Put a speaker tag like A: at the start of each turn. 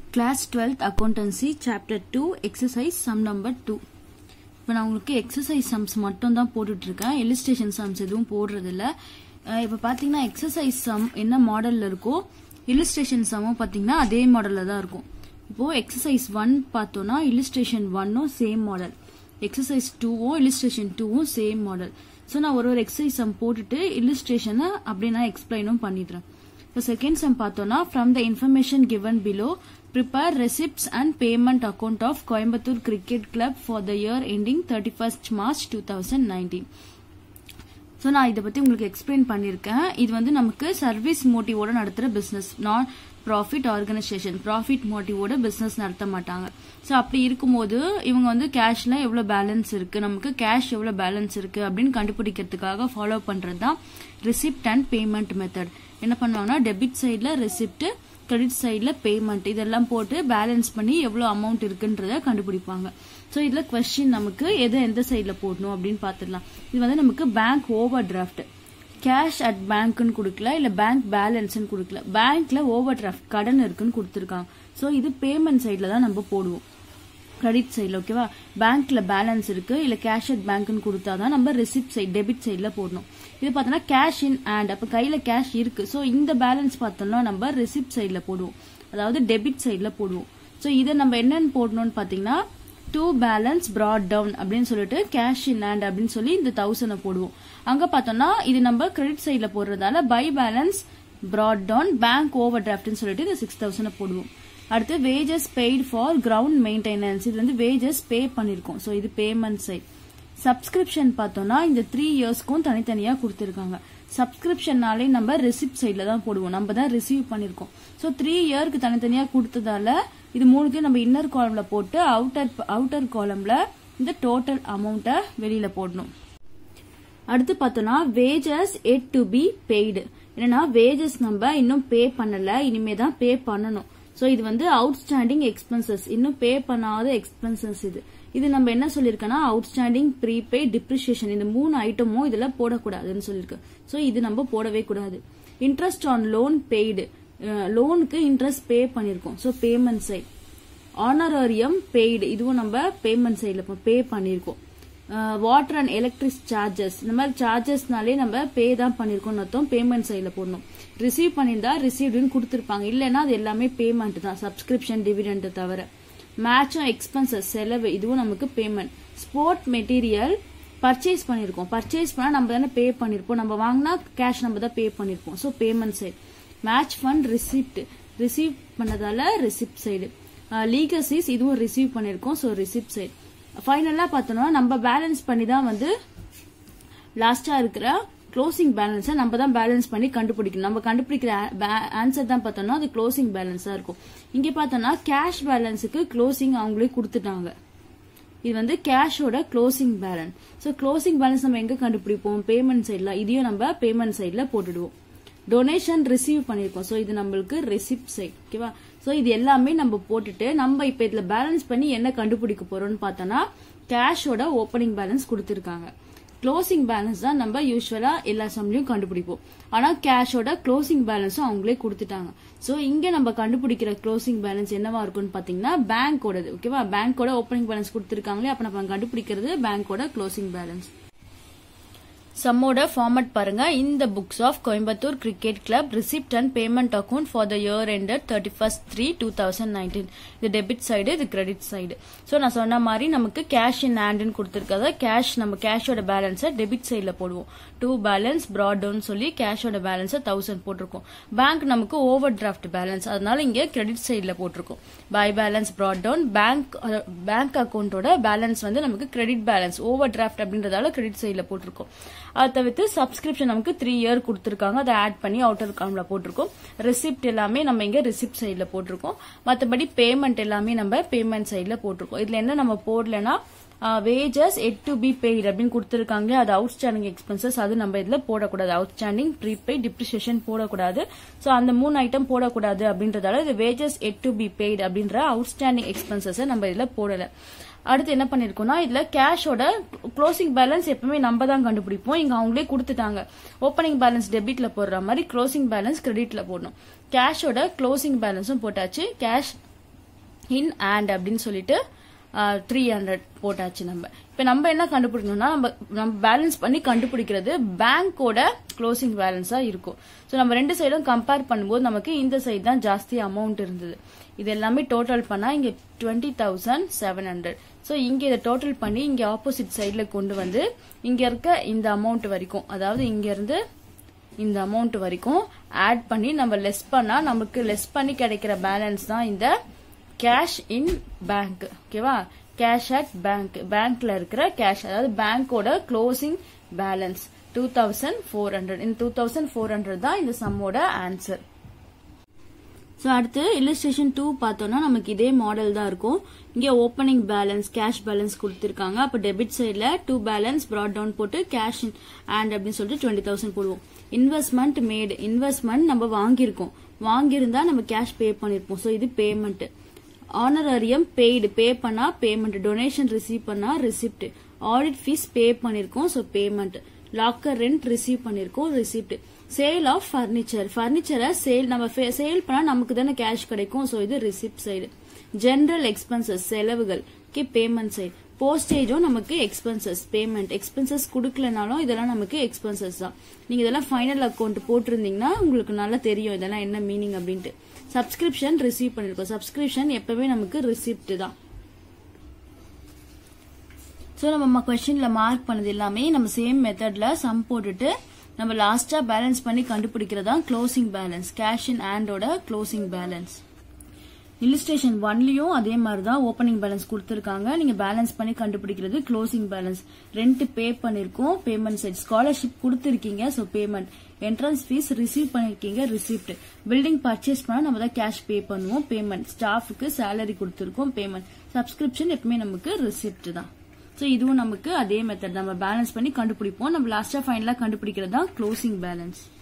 A: class twelfth accountancy chapter two exercise sum number two இப்போ நான் உங்களுக்கு எக்ஸசைஸ் சம்ஸ் மட்டும் தான் போட்டுட்டு இருக்கேன் இல்லுஸ்ட்ரேஷன் சம்ஸ் எதுவும் போடுறதில்ல அஹ் இப்போ பார்த்தீங்கன்னா எக்ஸசைஸ் சம் என்ன மாடலில் இருக்கோ இல்லுஸ்ட்ரேஷன் சம்மும் பார்த்தீங்கன்னா அதே மாடலில் தான் இருக்கும் இப்போ எக்ஸசைஸ் ஒன் பார்த்தோம்னா இல்லுஸ்ட்ரேஷன் ஒன்னும் சேம் மாடல் எக்ஸசைஸ் டூவும் இல்லுஸ்ட்ரேஷன் டூவும் சேம் மாடல் ஸோ நான் ஒரு ஒரு எக்ஸசைஸ் சம் போட்டுட்டு இல்லுஸ்ட்ரேஷனை அப்படியே நான் எக்ஸ்பிளைனும் பண்ணிடுறேன் இப்போ செகண்ட் சம் பார்த்தோம்னா from the information given below prepare receipts and payment account of Coimbatore cricket club for the year ending thirty first March two thousand nineteen so நான் இதை பற்றி உங்களுக்கு எக்ஸ்பிளைன் பண்ணியிருக்கேன் இது வந்து நமக்கு சர்வீஸ் மோட்டிவோட நடத்துகிற business non profit organisation profit மோட்டிவோட பிஸ்னஸ் நடத்த மாட்டாங்க ஸோ அப்படி இருக்கும்போது இவங்க வந்து கேஷ்ல எவ்வளோ பேலன்ஸ் இருக்கு நமக்கு கேஷ் எவ்வளோ பேலன்ஸ் இருக்கு அப்படின்னு கண்டுபிடிக்கிறதுக்காக ஃபாலோ பண்ணுறது தான் ரிசிப்ட் அண்ட் பேமெண்ட் மெத்தட் என்ன பண்ணுவாங்கன்னா டெபிட் சைடில் ரெசிப்ட் கிரெடிட் சைடில் பேமெண்ட் இதெல்லாம் போட்டு பேலன்ஸ் பண்ணி எவ்வளோ அமௌண்ட் இருக்குன்றத கண்டுபிடிப்பாங்க ஸோ இதில் கொஸ்டின் நமக்கு எதை எந்த சைடில் போடணும் அப்படின்னு பார்த்துடலாம் இது வந்து நமக்கு bank overdraft cash at பேங்க்னு கொடுக்கல இல்லை பேங்க் பேலன்ஸ்னு கொடுக்கல பேங்க்ல ஓவர் டிராஃப்ட் கடன் இருக்குன்னு கொடுத்துருக்காங்க ஸோ இது பேமெண்ட் சைடில் தான் நம்ம போடுவோம் கிரெடிட் சைடில் ஓகேவா பேங்க்ல பேலன்ஸ் இருக்கு இல்ல கேஷ் அட் பேங்க்னு கொடுத்தாதான் நம்ம ரிசிப்ட் சைடு டெபிட் சைடில் போடணும் இது பார்த்தோன்னா கேஷ் இன் ஹேண்ட் அப்போ கையில கேஷ் இருக்கு ஸோ இந்த பேலன்ஸ் பார்த்தோம்னா நம்ம ரிசிப்ட் சைடில் போடுவோம் அதாவது டெபிட் சைடில் போடுவோம் ஸோ இதை நம்ம என்னன்னு போடணும்னு பார்த்தீங்கன்னா டூ பேலன்ஸ் brought டவுன் அப்படின்னு சொல்லிட்டு கேஷ் இன் ஹேண்ட் அப்படின்னு சொல்லி இந்த தௌசண்டை போடுவோம் அங்க பார்த்தோம்னா இது நம்ம கிரெடிட் சைடில் போடுறதால by balance brought down bank over டிராஃப்ட்னு சொல்லிட்டு இந்த சிக்ஸ் தௌசண்ட் போடுவோம் அடுத்து wages paid for ground maintenance இது வந்து வேஜஸ் பே பண்ணிருக்கோம் ஸோ இது பேமெண்ட் சைட் சப்ஸ்கிரிப்ஷன் பார்த்தோம்னா இந்த த்ரீ இயர்ஸ்க்கும் தனித்தனியா கொடுத்துருக்காங்க சப்ஸ்கிரிப்ஷன்னாலே நம்ம ரிசிப்ட் சைடில் தான் போடுவோம் நம்ம தான் ரிசீவ் பண்ணிருக்கோம் ஸோ த்ரீ இயர்க்கு தனித்தனியா கொடுத்ததால இது மூணுத்தையும் நம்ம இன்னர் காலம்ல போட்டு அவுட்டர் அவுட்டர் காலம்ல இந்த டோட்டல் அமௌண்ட்டை வெளியில போடணும் அடுத்து பார்த்தோம்னா wages yet to be paid என்னன்னா வேஜஸ் நம்ம இன்னும் பே பண்ணல இனிமே தான் பே பண்ணணும் ஸோ இது வந்து அவுட்ஸ்டாண்டிங் எக்ஸ்பென்சஸ் இன்னும் பே பண்ணாத எக்ஸ்பென்சஸ் இது இது நம்ம என்ன சொல்லியிருக்கோம்னா அவுட்ஸ்டாண்டிங் ப்ரீபே டிப்ரிசியேஷன் இந்த மூணு ஐட்டமும் இதுல போடக்கூடாதுன்னு சொல்லியிருக்கு ஸோ இது நம்ம போடவே கூடாது இன்ட்ரெஸ்ட் ஆன் லோன் பெய்டு லோனுக்கு இன்ட்ரெஸ்ட் பே பண்ணியிருக்கோம் so payment side honorarium paid இதுவும் நம்ம பேமெண்ட் சைடில் பே பண்ணியிருக்கோம் வாட்டர் அண்ட் எலக்ட்ரிக் சார்ஜஸ் இந்த மாதிரி சார்ஜஸ்னாலே நம்ம பே தான் பண்ணிருக்கோம் அர்த்தம் பேமெண்ட் சைடில் போடணும் ரிசீவ் பண்ணியிருந்தா ரிசீவ்டுன்னு கொடுத்துருப்பாங்க இல்லைன்னா அது எல்லாமே பேமெண்ட் தான் சப்ஸ்கிரிப்ஷன் டிவிடெண்ட் தவிர மேட்சும் எக்ஸ்பென்சஸ் செலவு இதுவும் நமக்கு பேமெண்ட் ஸ்போர்ட் மெட்டீரியல் பர்ச்சேஸ் பண்ணியிருக்கோம் பர்ச்சேஸ் பண்ணால் நம்ம தானே பே பண்ணியிருப்போம் நம்ம வாங்கினா கேஷ் நம்ம தான் பே பண்ணியிருப்போம் so payment side match fund receipt receive பண்ணதால ரிசிப்ட் சைடு லீகசிஸ் இதுவும் ரிசீவ் பண்ணியிருக்கோம் ஸோ ரிசிப்ட் சைடு ஃபைனலாக பார்த்தோம்னா நம்ம பேலன்ஸ் பண்ணி தான் வந்து லாஸ்ட்டாக இருக்கிற க்ளோசிங் பேலன்ஸை நம்ம தான் பேலன்ஸ் பண்ணி கண்டுபிடிக்கணும் நம்ம கண்டுபிடிக்கிற ஆன்சர் தான் பார்த்தோம்னா அது க்ளோசிங் பேலன்ஸாக இருக்கும் இங்கே பார்த்தோம்னா கேஷ் பேலன்ஸுக்கு க்ளோசிங் அவங்களே கொடுத்துட்டாங்க இது வந்து கேஷோட closing balance so closing balance நம்ம எங்க கண்டுபிடிப்போம் பேமெண்ட் சைடில் இதையும் நம்ம பேமெண்ட் சைடில் போட்டுடுவோம் டொனேஷன் ரிசீவ் பண்ணிருக்கோம் ஸோ இது நம்மளுக்கு ரெசிப்ட் சைட் ஓகேவா ஸோ இது எல்லாமே நம்ம போட்டுட்டு நம்ம இப்போ இதில் பேலன்ஸ் பண்ணி என்ன கண்டுபிடிக்க போறோம்னு பார்த்தோம்னா கேஷோட ஓப்பனிங் பேலன்ஸ் கொடுத்துருக்காங்க க்ளோசிங் பேலன்ஸ் தான் நம்ம யூஸ்வலா எல்லா சம்லையும் கண்டுபிடிப்போம் ஆனா கேஷோட க்ளோசிங் பேலன்ஸும் அவங்களே கொடுத்துட்டாங்க ஸோ இங்க நம்ம கண்டுபிடிக்கிற க்ளோசிங் பேலன்ஸ் என்னவா இருக்கும்னு பாத்தீங்கன்னா பேங்கோடது ஓகேவா பேங்கோட ஓப்பனிங் பேலன்ஸ் கொடுத்துருக்காங்களே அப்ப நம்ம கண்டுபிடிக்கிறது பேங்கோட க்ளோசிங் பேலன்ஸ் சம்மோட ஃபார்மட் பாருங்க இந்த books of Coimbatore cricket club receipt and payment account for the year ended thirty first three two thousand nineteen இது டெபிட் சைடு இது கிரெடிட் சைடு ஸோ நான் சொன்ன மாதிரி நமக்கு கேஷ் இன் ஹேண்டுன்னு கொடுத்துருக்கத கேஷ் நம்ம கேஷோட பேலன்ஸை டெபிட் சைடில் போடுவோம் டூ பேலன்ஸ் ப்ராட் டவுன் சொல்லி கேஷோட பேலன்ஸை தௌசண்ட் போட்டிருக்கோம் பேங்க் நமக்கு ஓவர் டிராஃப்ட் பேலன்ஸ் அதனால இங்கே கிரெடிட் சைடில் போட்டிருக்கோம் by balance brought down bank bank அக்கௌண்ட்டோட பேலன்ஸ் வந்து நமக்கு கிரெடிட் பேலன்ஸ் ஓவர் டிராஃப்ட் அப்படின்றதால கிரெடிட் சைடில் போட்டிருக்கோம் அதை தவிர்த்து சப்ஸ்கிரிப்ஷன் நமக்கு த்ரீ இயர் கொடுத்துருக்காங்க அதை ஆட் பண்ணி அவுட்டர் காம்ல போட்டிருக்கோம் ரெசிப்ட் எல்லாமே நம்ம இங்க ரிசிப்ட் சைடில் போட்டிருக்கோம் மற்றபடி பேமெண்ட் எல்லாமே நம்ம பேமெண்ட் சைடில் போட்டிருக்கோம் இதுல என்ன நம்ம போடலன்னா wages yet to be paid அப்படின்னு கொடுத்துருக்காங்க அது அவுட்ஸ்டாண்டிங் எக்ஸ்பென்சஸ் அது நம்ம இதுல போடக்கூடாது அவுட்ஸ்டாண்டிங் ப்ரீபெய்ட் டிப்ரிசியேஷன் போடக்கூடாது ஸோ அந்த மூணு ஐட்டம் போடக்கூடாது அப்படின்றதால இது wages yet to be paid அப்படின்ற அவுட்ஸ்டாண்டிங் எக்ஸ்பென்சஸ் நம்ம இதுல போடல அடுத்து என்ன பண்ணிருக்கோம்னா இதுல கேஷோட க்ளோசிங் பேலன்ஸ் எப்பவுமே நம்ம தான் கண்டுபிடிப்போம் இங்க அவங்களே கொடுத்துட்டாங்க ஓப்பனிங் பேலன்ஸ் டெபிட்ல போடுற மாதிரி க்ளோசிங் பேலன்ஸ் கிரெடிட்ல போடணும் கேஷோட க்ளோசிங் பேலன்ஸும் போட்டாச்சு கேஷ் இன் அண்ட் அப்படின்னு சொல்லிட்டு த்ரீ ஹண்ட்ரட் போட்டாச்சு நம்ம இப்போ நம்ம என்ன கண்டுபிடிக்கணும்னா நம்ம நம்ம பேலன்ஸ் பண்ணி கண்டுபிடிக்கிறது பேங்கோட க்ளோசிங் பேலன்ஸாக இருக்கும் ஸோ நம்ம ரெண்டு சைடும் கம்பேர் பண்ணும்போது நமக்கு இந்த சைடு தான் ஜாஸ்தி அமௌண்ட் இருந்தது இது எல்லாமே டோட்டல் பண்ணால் இங்கே twenty thousand seven hundred so இங்கே இதை டோட்டல் பண்ணி இங்கே ஆப்போசிட் சைடில் கொண்டு வந்து இங்கே இருக்க இந்த அமௌண்ட் வரைக்கும் அதாவது இங்கேருந்து இந்த அமௌண்ட் வரைக்கும் ஆட் பண்ணி நம்ம லெஸ் பண்ணா நமக்கு லெஸ் பண்ணி கிடைக்கிற பேலன்ஸ் தான் இந்த கேஷ் இன் பேங்க் ஓகேவா கேஷ் அட் பேங்க் பேங்க்ல இருக்கிற கேஷ் அதாவது பேங்கோட closing balance two thousand four hundred இந்த டூ தௌசண்ட் ஃபோர் ஹண்ட்ரட் தான் இந்த சம்மோட ஆன்சர் ஸோ அடுத்து இல்லஸ்ட்ரேஷன் டூ பார்த்தோம்னா நமக்கு இதே மாடல் தான் இருக்கும் இங்கே ஓப்பனிங் பேலன்ஸ் கேஷ் பேலன்ஸ் கொடுத்துருக்காங்க அப்போ டெபிட் சைடில் டூ பேலன்ஸ் ப்ராட் டவுன் போட்டு கேஷ் அண்ட் அப்படின்னு சொல்லிட்டு டுவெண்ட்டி தௌசண்ட் போடுவோம் இன்வெஸ்ட்மெண்ட் மேடு இன்வெஸ்ட்மெண்ட் நம்ம வாங்கியிருக்கோம் வாங்கியிருந்தா நம்ம கேஷ் பே பண்ணியிருப்போம் ஸோ இது பேமெண்ட் ஆனரரியம் பெய்டு பே பண்ணா பேமெண்ட் டொனேஷன் ரிசீவ் பண்ணா ரிசிப்ட் ஆடிட் ஃபீஸ் பே பண்ணிருக்கோம் so payment locker rent receive பண்ணிருக்கோம் ரிசிப்ட் சேல் ஆஃப் ஃபர்னிச்சர் ஃபர்னிச்சரை சேல் நம்ம சேல் பண்ணா நமக்கு தானே கேஷ் கிடைக்கும் ஸோ இது ரிசிப்ட் சைடு ஜெனரல் எக்ஸ்பென்சஸ் செலவுகள் ஓகே பேமெண்ட் சைடு போஸ்டேஜும் நமக்கு எக்ஸ்பென்சஸ் பேமெண்ட் எக்ஸ்பென்சஸ் கொடுக்கலனாலும் இதெல்லாம் நமக்கு எக்ஸ்பென்சஸ் தான் நீங்க இதெல்லாம் ஃபைனல் அக்கௌண்ட் போட்டிருந்தீங்கன்னா உங்களுக்கு நல்லா தெரியும் இதெல்லாம் என்ன மீனிங் அப்படின்ட்டு சப்ஸ்கிரிப்ஷன் ரிசீவ் பண்ணிருக்கோம் சப்ஸ்கிரிப்ஷன் எப்பவுமே நமக்கு ரிசிப்ட் தான் ஸோ நம்ம கொஸ்டின்ல மார்க் பண்ணது எல்லாமே நம்ம சேம் மெத்தட்ல சம் போட்டுட்டு நம்ம லாஸ்டா பேலன்ஸ் பண்ணி கண்டுபிடிக்கிறதா க்ளோசிங் பேலன்ஸ் கேஷ் இன் ஹேண்டோட க்ளோசிங் பேலன்ஸ் இல்லுஸ்ட்ரேஷன் ஒன்லயும் அதே மாதிரி தான் ஓப்பனிங் பேலன்ஸ் கொடுத்துருக்காங்க நீங்க பேலன்ஸ் பண்ணி கண்டுபிடிக்கிறது க்ளோசிங் பேலன்ஸ் ரெண்ட் பே பண்ணிருக்கோம் பேமெண்ட் சைட் ஸ்காலர்ஷிப் கொடுத்துருக்கீங்க so payment entrance fees receive பண்ணிருக்கீங்க ரிசிப்ட் பில்டிங் பர்ச்சேஸ் பண்ணா நம்ம தான் கேஷ் பே பண்ணுவோம் பேமெண்ட் ஸ்டாஃபுக்கு சேலரி கொடுத்துருக்கோம் பேமெண்ட் சப்ஸ்கிரிப்ஷன் எப்பவுமே நமக்கு ரிசிப்ட் தான் ஸோ இதுவும் நமக்கு அதே மெத்தட் நம்ம பேலன்ஸ் பண்ணி கண்டுபிடிப்போம் நம்ம லாஸ்டா ஃபைனலா கண்டுபிடிக்கிறது தான் க்ளோசிங் பேலன்ஸ்